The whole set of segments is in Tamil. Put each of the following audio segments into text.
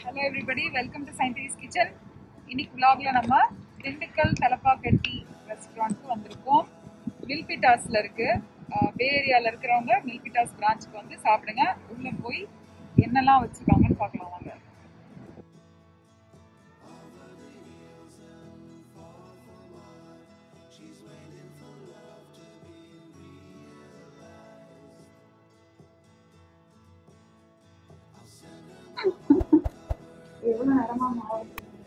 Hello everybody welcome to scientist kitchen இன்னைக்கு vlogல நம்ம திண்டுக்கல் தலப்பாக்கட்டி ரெஸ்டாரண்ட்க்கு வந்திருக்கோம் மில்பிட்டாஸ்ல இருக்கு அஹ் பே ஏரியால இருக்கிறவங்க மில்பிட்டாஸ் பிரான்ச்சுக்கு வந்து சாப்பிடுங்க உள்ள போய் என்னெல்லாம் வச்சிருக்காங்கன்னு பார்க்கலாம் வாங்க எவ்வளவு நேரமா மாவு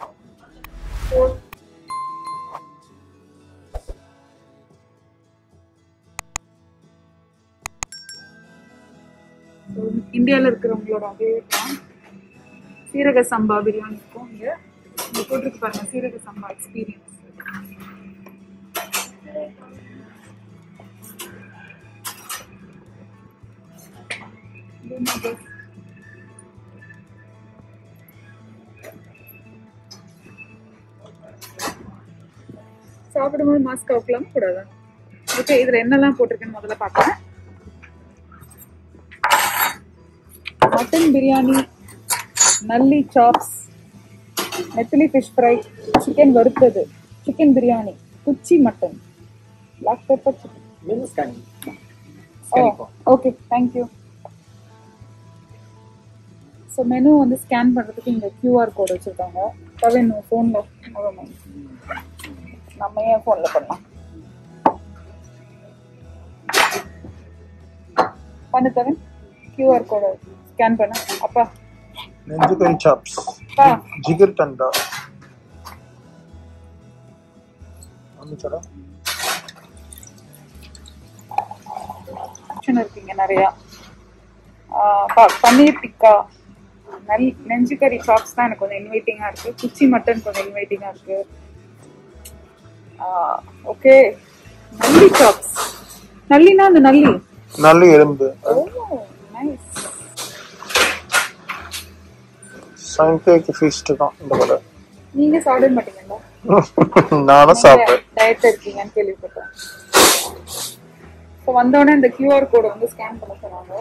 இந்தியாவில் இருக்கிறவங்களோட அதே தான் சீரக சம்பா பிரியாணி இருக்கும் இங்க இங்க போட்டிருக்கு பாருங்க சீரக சம்பா எக்ஸ்பீரியன்ஸ் சாப்பிடும்போது மாஸ்க் கவுக்கலாமா கூடாதா ஓகே இதுல என்னெல்லாம் போட்டிருக்குன்னு முதல்ல பார்க்கலாம் மட்டன் பிரியாணி நல்லி சாப்ஸ் நெத்திலி ஃபிஷ் ஃப்ரை சிக்கன் வறுத்தது சிக்கன் பிரியாணி குச்சி mutton black pepper chicken Menu scanning. Oh okay thank you so menu வந்து ஸ்கேன் பண்ணுறதுக்கு இங்கே கியூஆர் கோடு வச்சுருக்காங்க கவின் ஃபோனில் நம்ம ஏன் ஃபோனில் பண்ணலாம் பண்ணு தவின் கியூஆர் கோடு ஸ்கேன் பண்ண அப்பா Nenjukai chops. அப்பா Jigar tanda. அமிச்சரா ஆப்ஷன் இருக்குங்க நிறையா ஆஹ் ப- பன்னீர் டிக்கா நல் நெஞ்சு கறி சாப்ஸ் தான் எனக்கு கொஞ்சம் இன்வைட்டிங்காக இருக்கு குச்சி மட்டன் கொஞ்சம் இன்வைட்டிங்காக இருக்கு ஓகே நல்லி சாப்ஸ் நல்லினா அந்த நல்லி நல்ல எலும்பு ஓ நைஸ் சயின்டிஃபிக் ஃபீஸ்ட் தான் இந்த கடை நீங்க சாப்பிட மாட்டீங்களா நானும் சாப்பிட்டேன் டயட் இருக்கீங்கன்னு கேள்விப்பட்டேன் ஸோ வந்தோடனே இந்த கியூஆர் கோடை வந்து ஸ்கேன் பண்ண சொன்னாங்க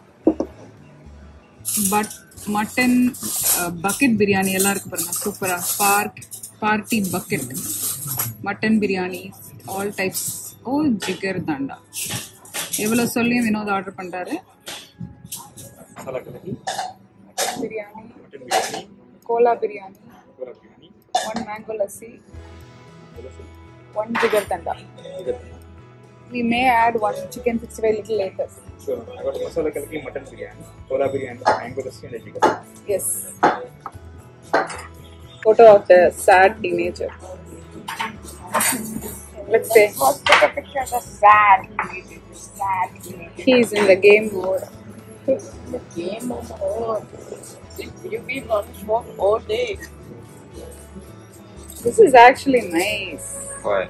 பட் மட்டன் பக்கெட் பிரியாணி எல்லாம் இருக்கு பாருங்க சூப்பரா park party bucket mutton biryani all types oh jigar thanda எவ்வளோ சொல்லியும் வினோத் ஆர்டர் பண்றாரு Masala kadhi, mutton biryani mutton biryani, கோலா biryani kora biryani, one mango lassi lassi, one jigar thanda jigar. we may add one chicken 65 little later So I got masala kadhi, mutton biryani, kola biryani, mango lassi and a jigar. Yes. Photo of the sad teenager. Let's say Let's take a picture of the sad teenager. The sad teenager. he's in the game mode. It's the game of all. You've been on this walk all day. This is actually nice. Why?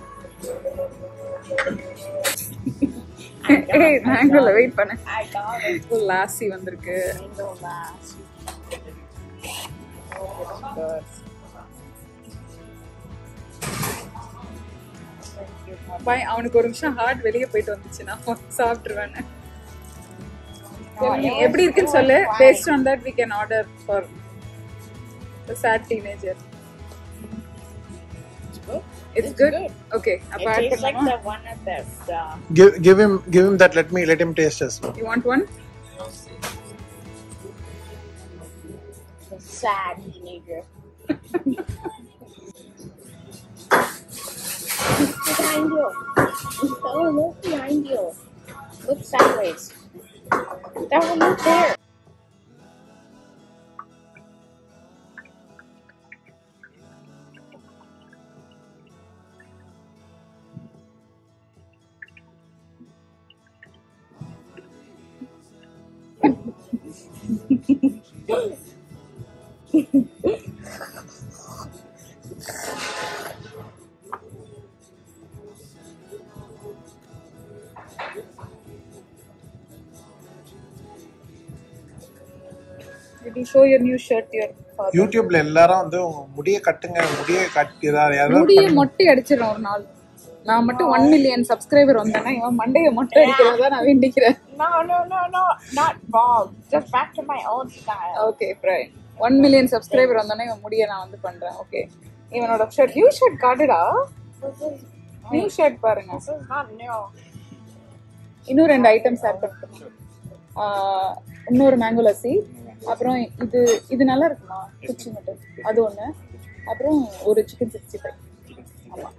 hey, மேங்கோல வெயிட் பண்ணு I got it. லாசி வந்திருக்கு Mango last. பாய் அவனுக்கு ஒரு நிமிஷம் ஹார்ட் வெளியே போயிட்டு வந்துச்சு நான் சாப்பிட்டுருவேன்னு Tell me, எப்படி இருக்குன்னு சொல்லு based on that we can order for the sad teenager It's good. it's good okay It அப்ப add tastes like பண்ணலாமா? the one at the uh, give give him give him that let me let him taste as well you want one the sad teenager. Look behind you. Oh, look behind you. Look sideways. That one look there. Did you show your new shirt to your father? யூடியூப்ல எல்லாரும் வந்து உங்க முடிய கட்டுங்க முடிய கட்டிதா யாராவது முடிய மொட்டை அடிச்சிடும் ஒரு நாள் நான் மட்டும் ஒன் மில்லியன் சப்ஸ்கிரைபர் வந்தேன்னா இவன் மண்டைய மொட்டை அடிக்கிறதா நான் வேண்டிக்கிறேன் No, no, no, no. Not bald. Just back to my old style. Okay ஃப்ரைன் ஒன் மில்லியன் சப்ஸ்கிரைபர் வந்தோடனே இவன் முடிய நான் வந்து பண்றேன் ஓகே இவனோட ஷர்ட் நியூ ஷர்ட் காட்டுடா This is நியூ ஷர்ட் பாருங்க this is not new. இன்னும் ரெண்டு ஐட்டம்ஸ் ஆட் பண்ணிட்டோம் இன்னொரு மேங்கோ லஸ்ஸி அப்புறம் இது இது நல்லா இருக்குமா குச்சி மட்டும் அது ஒன்று அப்புறம் ஒரு சிக்கன் சிக்ஸ்டி ஃபைவ் ஆமாம்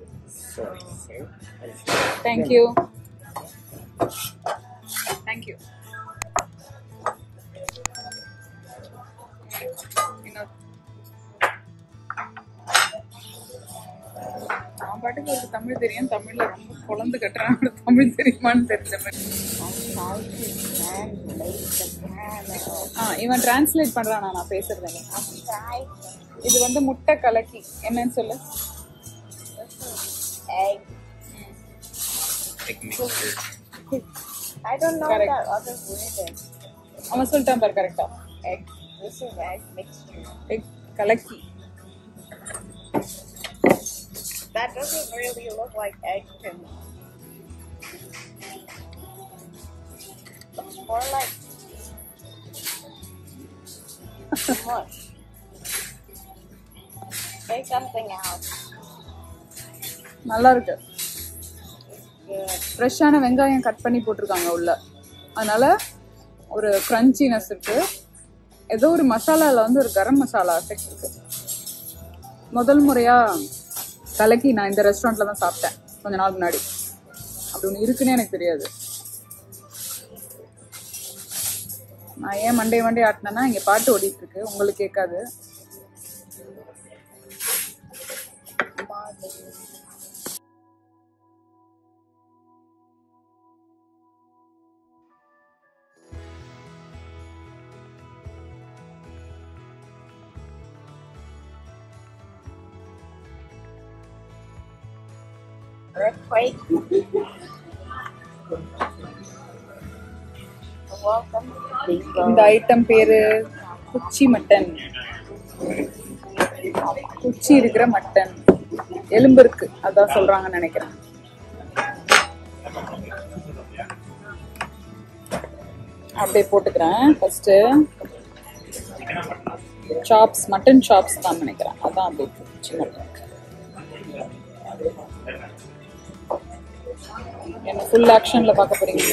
தேங்க்யூ தேங்க்யூ நான் பாட்டுக்கு ஒரு தமிழ் தெரியும் தமிழ்ல ரொம்ப குழந்து கட்டுறான் தமிழ் தெரியுமான்னு தெரிஞ்ச மாதிரி ஆ இவன் டிரான்ஸ்லேட் பண்றானா நான் பேசுறது Try இது வந்து முட்டை கலக்கி என்னன்னு சொல்லு egg. Egg mixture. I don't know Correct. that other word is. அவன் சொல்லிட்டான் பாரு கரெக்டா Egg. This is egg mixture. Egg கலக்கி That doesn't really look like egg to me. Looks more like mush. Say something else. நல்லா இருக்கு Good. ஃப்ரெஷ்ஷான வெங்காயம் கட் பண்ணி போட்டிருக்காங்க உள்ள அதனால ஒரு கிரன்ச்சினஸ் இருக்கு ஏதோ ஒரு மசாலால வந்து ஒரு கரம் மசாலா எஃபெக்ட் இருக்கு முதல் முறையா கலக்கி நான் இந்த ரெஸ்டாரண்ட்ல தான் சாப்பிட்டேன் கொஞ்ச நாள் முன்னாடி அப்படி ஒன்று இருக்குன்னே எனக்கு தெரியாது நான் ஏன் மண்டே மண்டே ஆட்டினேன்னா இங்க பாட்டு ஓடிட்டு இருக்கு உங்களுக்கு கேட்காது Earthquake. Welcome. இந்த ஐட்டம் பேரு குச்சி மட்டன் குச்சி இருக்கிற மட்டன் எலும்பு இருக்கு அதான் சொல்றாங்கன்னு நினைக்கிறேன் அப்படியே போட்டுக்கிறேன் ஃபர்ஸ்ட் சாப்ஸ் மட்டன் சாப்ஸ் தான் நினைக்கிறேன் அதான் அப்படியே குச்சி மட்டன் என்ன ஃபுல் ஆக்ஷன்ல பார்க்க போறீங்க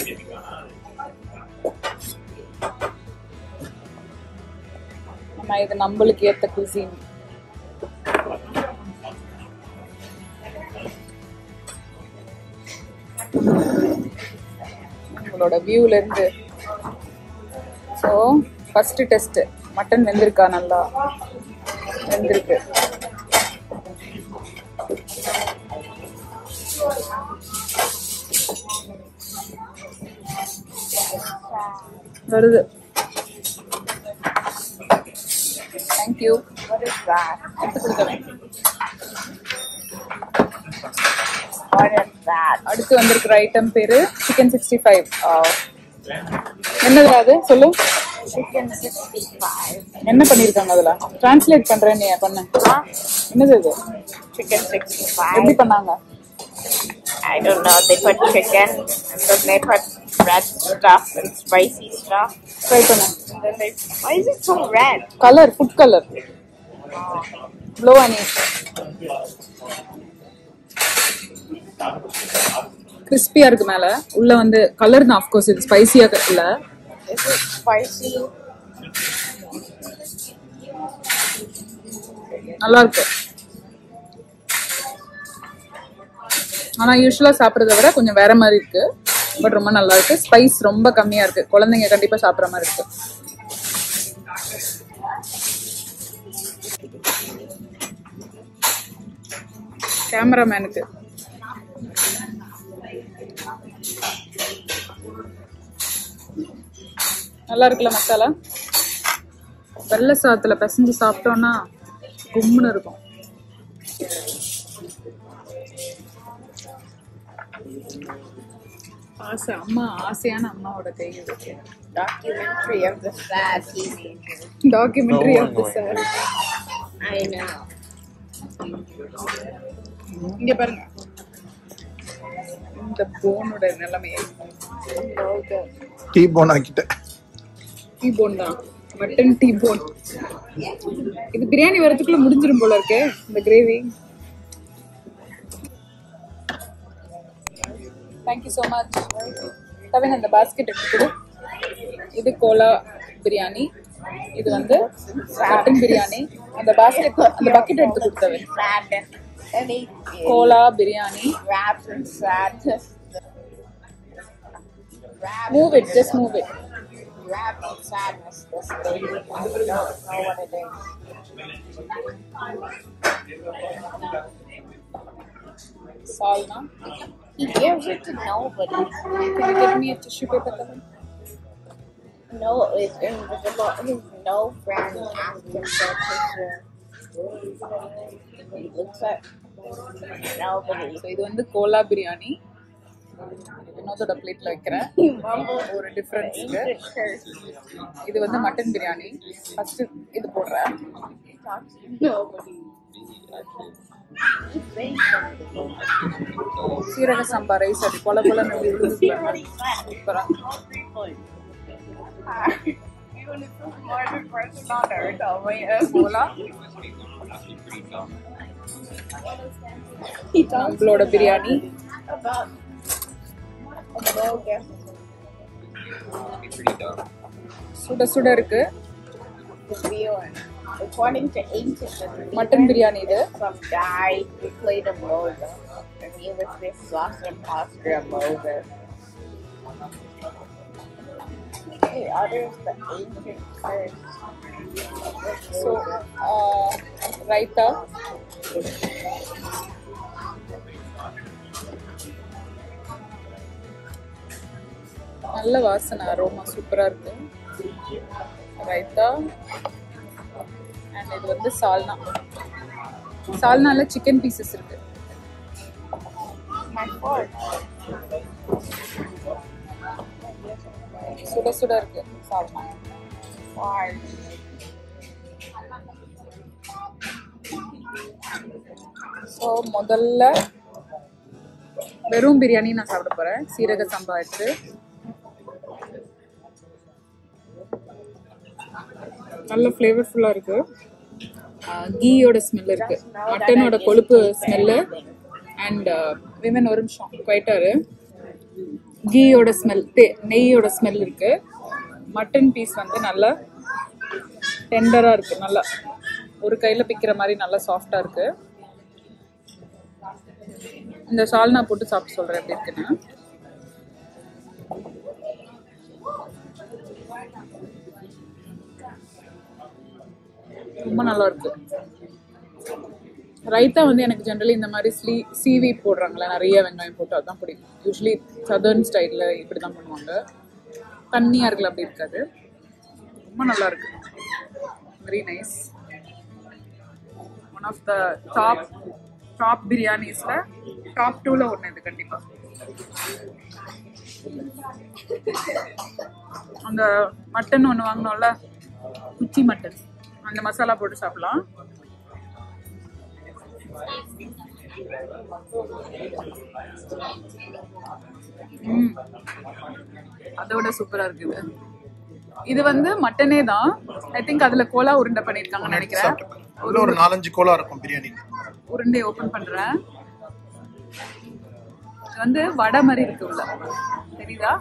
ஆமா இது நம்மளுக்கு ஏத்த குசின் உங்களோட வியூல இருந்து ஸோ ஃபர்ஸ்ட் டெஸ்ட் மட்டன் வெந்திருக்கா நல்லா வெந்திருக்கு வருது தேங்க்யூ What is that? எடுத்து கொடுக்குறேன் What is that? அடுத்து வந்திருக்கிற ஐட்டம் பேரு சிக்கன் சிக்ஸ்டி ஃபைவ் என்னது அது சொல்லு Chicken 65. என்ன பண்ணிருக்காங்க அதுல டிரான்ஸ்லேட் பண்றேன் நீ பண்ண Huh? என்னது இது Chicken எப்படி 65. பண்ணாங்க I don't know. They put chicken and then they put red stuff and spicy stuff. Try பண்ண And then they. Why is it so red? Colour food colour ப்ளோ அனி கிறிஸ்பியா இருக்கு மேல உள்ள வந்து கலர் தான் ஆஃப்கோர்ஸ் இது ஸ்பைசியா இல்ல Is it spicy? நல்லா இருக்கு ஆனா யூஸ்வலா சாப்பிடுறத விட கொஞ்சம் வேற மாதிரி இருக்கு பட் ரொம்ப நல்லா இருக்கு ஸ்பைஸ் ரொம்ப கம்மியா இருக்கு குழந்தைங்க கண்டிப்பா சாப்பிடுற மாதிரி இருக்கு கேமராமேனுக்கு நல்லா இருக்குல்ல மசாலா வெள்ளை சாதத்துல பிசைஞ்சு சாப்பிட்டோம்னா கும்முன்னு இருக்கும் ஆசை அம்மா ஆசையான அம்மாவோட கை இது Documentary of the sad teenager. Documentary of the sir I know. இங்க பாருங்க இந்த போனோட நிலைமையை டீ போன் ஆக்கிட்டேன் டீ போன் தான் மட்டன் டீ போன் இது பிரியாணி வரதுக்குள்ள முடிஞ்சிரும் போல இருக்கு இந்த கிரேவி தேங்க்யூ ஸோ மச் தவின் அந்த பாஸ்கெட் எடுத்து கொடு இது கோலா பிரியாணி இது வந்து மட்டன் பிரியாணி அந்த பாஸ்கெட் அந்த பக்கெட் எடுத்து கொடுத்தவன் Sad. And he கோலா biryani wraps in sadness. Wrapped move it just move it wrapped in sadness. This baby. I don't know what it is. Salna He gives it to nobody. Can you get me a tissue paper, Tavin? No, it's invisible. His no friend asked him for a picture. He looks at nobody. So இது வந்து கோலா பிரியாணி வினோதோட பிளேட்ல வைக்கிறேன் He mumbles ஒரு டிஃபரன்ஸ் இருக்கு English curse. இது வந்து மட்டன் பிரியாணி ஃபர்ஸ்ட் இது போடுறேன் He talks to nobody. He's saying something. சீரக சம்பா ரைஸ் அது கொல கொல See what he said. சூப்பரா All three points. Even if it's more than person on earth, I'll wait up. கோலா He talks நம்மளோட பிரியாணி about a bogus. சுட சுட இருக்கு The view. According to ancient mutton biryani இது some guy who played a Moses, and he was this lost imposter of Moses. He utters the ancient curse. So raita நல்ல வாசனை அரோமா சூப்பரா இருக்கு ரைத்தா அண்ட் இது வந்து சால்னா சால்னால சிக்கன் பீசஸ் இருக்கு My fault. சுட சுட இருக்கு சால்னா Why? ஸோ முதல்ல வெறும் பிரியாணி நான் சாப்பிட போறேன் சீரக சம்பா எடுத்து நல்ல ஃப்ளேவர்ஃபுல்லாக இருக்கு கீயோட ஸ்மெல் இருக்கு மட்டனோட கொழுப்பு ஸ்மெல்லு அண்ட் விமன் ஒரு நிமிஷம் குவைட்டாரு கீயோட ஸ்மெல் நெய்யோட ஸ்மெல் இருக்கு மட்டன் பீஸ் வந்து நல்லா டெண்டராக இருக்கு நல்லா ஒரு கையில் பிக்கிற மாதிரி நல்லா சாஃப்டாக இருக்கு இந்த சால்னா போட்டு சாப்பிட்டு சொல்றேன் எப்படி இருக்குன்னு ரொம்ப நல்லா இருக்கு ரைத்தா வந்து எனக்கு ஜென்ரலி இந்த மாதிரி ஸ்லீ சீவி போடுறாங்களே நிறைய வெங்காயம் போட்டு அதுதான் பிடிக்கும் யூஸ்வலி சதர்ன் ஸ்டைலில் இப்படி தான் பண்ணுவாங்க தண்ணியாக இருக்குல்ல அப்படி இருக்காது ரொம்ப நல்லா இருக்கு very nice one of the top top பிரியாணிஸில் டாப் டூவில் ஒன்று இது கண்டிப்பாக அந்த மட்டன் ஒன்று வாங்கினோம்ல குச்சி மட்டன் அந்த மசாலா போட்டு சாப்பிடலாம் ம் அதோட சூப்பரா இருக்குது இது வந்து மட்டனே தான் ஐ திங்க் அதுல கோலா உருண்டை பண்ணிருக்காங்கன்னு நினைக்கிறேன் உள்ள ஒரு நாலஞ்சு கோலா இருக்கும் பிரியாணி உருண்டை ஓபன் பண்றேன் இது வந்து வடை மாதிரி இருக்கு உள்ள தெரியுதா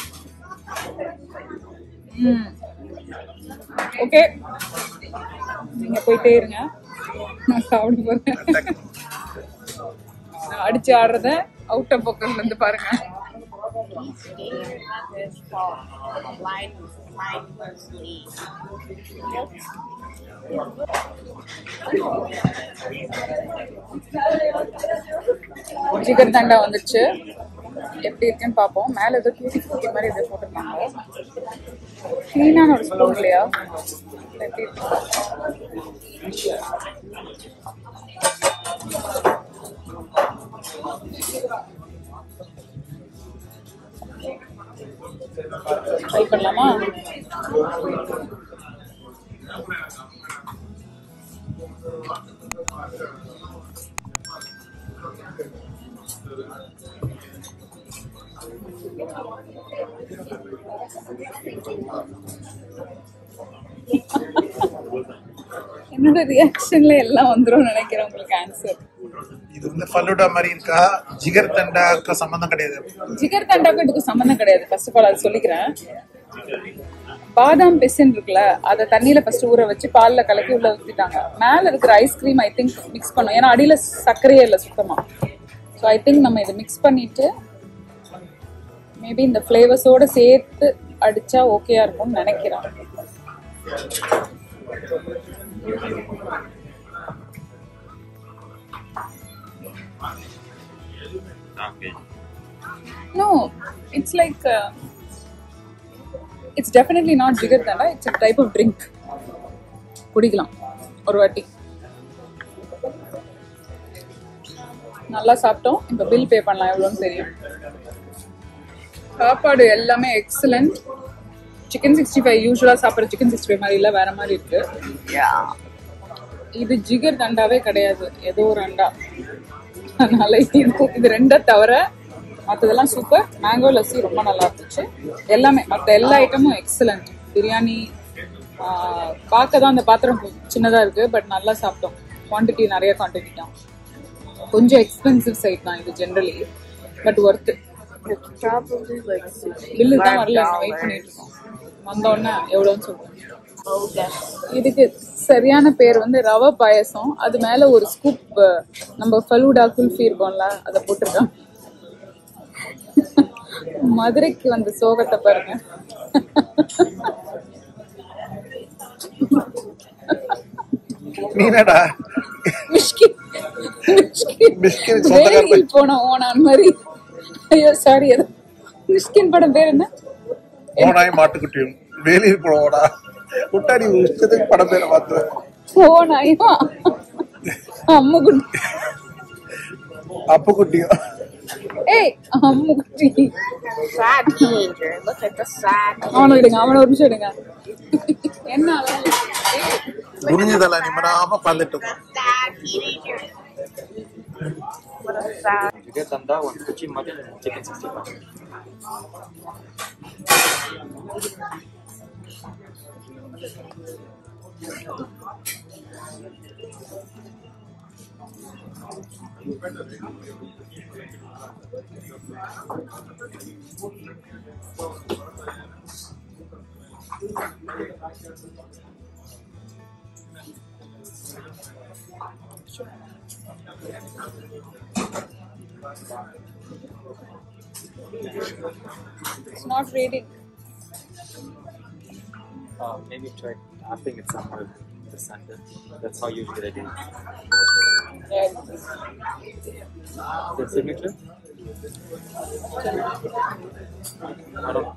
ம் ஓகே நீங்க போயிட்டே இருங்க நான் சாப்பிட போறேன் நான் அடிச்சு ஆடுறத அவுட் ஆஃப் ஃபோக்கஸ்ல இருந்து பாருங்க He's scared of his fault. Blind, mindlessly. ஜிகர் தண்டா வந்துச்சு எப்படி இருக்குன்னு பார்ப்போம் மேலே ஏதோ டூட்டி ஃபிஃப்டி மாதிரி எதோ போட்டிருந்தாங்க க்ளீனான ஒரு ஸ்பூன் இல்லையா எப்படி இருக்கு ட்ரை பண்ணலாமா என்னோட ரியாக்ஷன்ல எல்லாம் வந்துரும் நினைக்கிறேன் உங்களுக்கு ஆன்சர் இது வந்து ஃபலூடா மாதிரி இருக்கா ஜிகர் தண்டாக்கு சம்மந்தம் கிடையாது ஜிகர் தண்டாக்கும் இதுக்கு சம்மந்தம் கிடையாது ஃபர்ஸ்ட் ஆஃப் ஆல் அது சொல்லிக்கிறேன் பாதாம் பெசன் இருக்குல்ல அதை தண்ணியில ஃபர்ஸ்ட் ஊற வச்சு பால்ல கலக்கி உள்ள ஊத்திட்டாங்க மேல இருக்கிற ஐஸ்கிரீம் ஐ திங்க் மிக்ஸ் பண்ணோம் ஏன்னா அடியில சர்க்கரையே இல்லை சுத்தமா ஸோ ஐ திங்க் நம்ம இதை மிக்ஸ் பண்ணிட்டு மேபி இந்த ஃப்ளேவர்ஸோட சேர்த்து அடிச்சா ஓகேயா இருக்கும்னு நினைக்கிறேன் No, it's like uh, it's definitely not jigger tanda. It's a type of drink. குடிக்கலாம் ஒரு வாட்டி நல்லா சாப்பிட்டோம் இப்போ பில் பே பண்ணலாம் எவ்வளோன்னு தெரியும் சாப்பாடு எல்லாமே எக்ஸலண்ட் சிக்கன் சிக்ஸ்டி ஃபைவ் யூஸ்வலாக சாப்பிட்ற சிக்கன் சிக்ஸ்டி ஃபைவ் மாதிரி இல்லை வேற மாதிரி இருக்கு இது ஜிகர் தண்டாவே கிடையாது ஏதோ ஒரு அண்டா அதனால இது இது ரெண்டை தவிர மற்றதெல்லாம் சூப்பர் மேங்கோ லஸ்ஸி ரொம்ப நல்லா இருந்துச்சு எல்லாமே மற்ற எல்லா ஐட்டமும் எக்ஸலண்ட் பிரியாணி பார்க்க தான் அந்த பாத்திரம் சின்னதாக இருக்கு பட் நல்லா சாப்பிட்டோம் குவான்டிட்டி நிறைய குவான்டிட்டி தான் கொஞ்சம் எக்ஸ்பென்சிவ் சைட் தான் இது generally but worth It's probably like sixty bill தான் five வரல வெயிட் dollars. பண்ணிட்டு இருக்கோம் வந்தோடனே எவ்வளோன்னு சொல்றேன் Oh, yes. இதுக்கு சரியான பேர் வந்து ரவை பாயசம் அது மேல ஒரு ஸ்கூப் நம்ம ஃபலூடா குல்ஃபி இருக்கோம்ல அதை போட்டிருக்கோம் மதுரைக்கு வந்த சோகத்தை பாருங்க நீனடா மிஷ்கின் மிஷ்கின் மிஷ்கின் சொந்தக்காரர். வேலையில் போன ஓனான் மாதிரி ஐயோ சாரி அது மிஷ்கின் படம் பேர் என்ன ஓனாய் மாட்டுக்குட்டியும் வேலையில் போடா விட்டா நீ இஷ்டத்துக்கு படம் பேரை பார்த்து ஓனாயா அம்முகுட்டி அப்புக்குட்டியும் ஏய் Ammukutty Sad teenager. Look at the sad. அவனை விடுங்க அவனை ஒரு நிமிஷம் விடுங்க என்ன அவன்? ஏய், குனிஞ்சதெல்லாம் நிம்மடாம பார்த்துட்டு இருக்கோம் Sad teenager. What a sad. Jigger Danda, one Kochi mutton and chicken 65. It's not reading. Uh, maybe try tapping it somewhere in the center. That's how usually they do. Yeah. The signature? I don't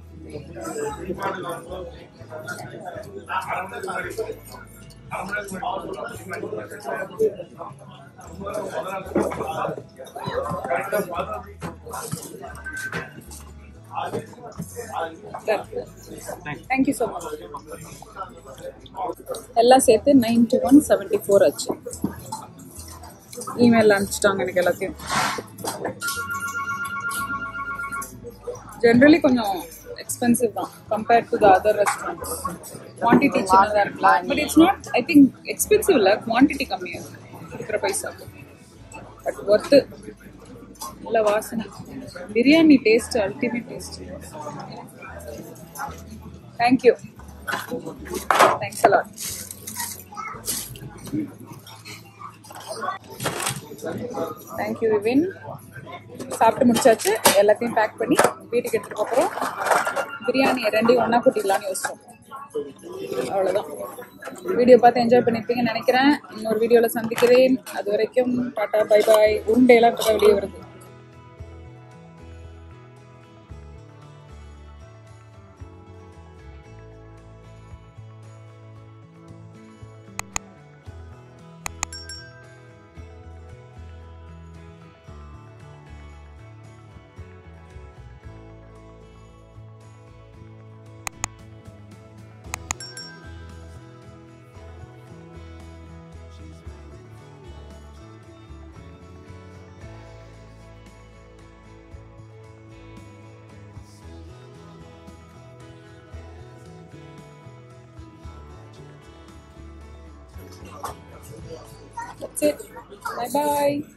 thank you so much எல்லாம் சேர்த்து நைன்டி ஒன் செவன்டி ஃபோர் ஆச்சு இமெயில் அனுப்பிச்சிட்டாங்க எனக்கு எல்லாத்தையும் ஜென்ரலி கொஞ்சம் எக்ஸ்பென்சிவ் தான் compared to the other restaurant quantity சின்னதாக இருக்கலாம் but it's not I think expensive இல்லை குவான்டிட்டி கம்மியாக இருக்கு இருக்கிற பைசா பட் ஒர்த்து நல்ல வாசனை biryani taste ultimate taste thank you thanks a lot thank you Vivin சாப்பிட்டு முடிச்சாச்சு எல்லாத்தையும் பேக் பண்ணி வீட்டுக்கு எடுத்துட்டு போகிறோம் பிரியாணி ரெண்டையும் ஒன்றா கூட்டிக்கலாம்னு யோசிச்சோம் அவ்வளோதான் வீடியோ பார்த்து என்ஜாய் பண்ணியிருப்பீங்கன்னு நினைக்கிறேன் இன்னொரு வீடியோவில் சந்திக்கிறேன் அது வரைக்கும் டாட்டா பை பாய் உருண்டையெல்லாம் இப்போ வெளியே வருது That's it. Bye bye.